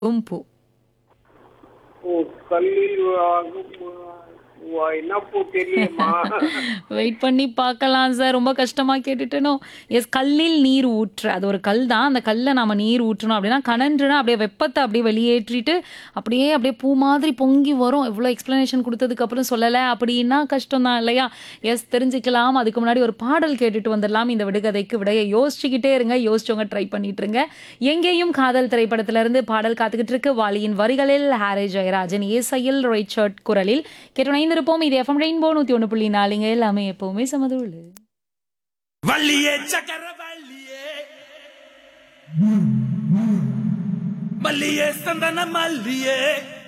பூக்கும் பூ ஓ கல்லில் ஆகும் வா, என்ன பூ தெரியலையேம்மா வெயிட் பண்ணி பார்க்கலாம் சார் ரொம்ப கஷ்டமா கேட்டுட்டேனோ எஸ் கல்லில் நீர் ஊற்று அது ஒரு கல் தான் அந்த கல்லை நாம நீர் ஊற்றணும் அப்படின்னா கனன்றுனா அப்படியே வெப்பத்தை அப்படியே வெளியேற்றிட்டு அப்படியே அப்படியே பூ மாதிரி பொங்கி வரும் இவ்வளோ எக்ஸ்பிளனேஷன் கொடுத்ததுக்கு அப்புறம் சொல்லலை அப்படின்னா கஷ்டம் தான் இல்லையா எஸ் தெரிஞ்சுக்கலாம் அதுக்கு முன்னாடி ஒரு பாடல் கேட்டுட்டு வந்துடலாம் இந்த விடுகதைக்கு விடையை யோசிச்சுக்கிட்டே இருங்க யோசிச்சவங்க ட்ரை பண்ணிட்டு இருங்க எங்கேயும் காதல் திரைப்படத்துல இருந்து பாடல் காத்துக்கிட்டு இருக்கு வாலியின் வரிகளில் ஹாரி ஜெயராஜன் ஏசையில் ரைச்சர்ட் குரலில் கேட்டு இணைந்திருப்போம் இது எஃப்எம் ரெயின்போ நூத்தி ஒன்று புள்ளி நாலுங்க எல்லாமே எப்பவுமே சமதுள்ள வள்ளியே சக்கர வள்ளியே மல்லியே சந்தன மல்லியே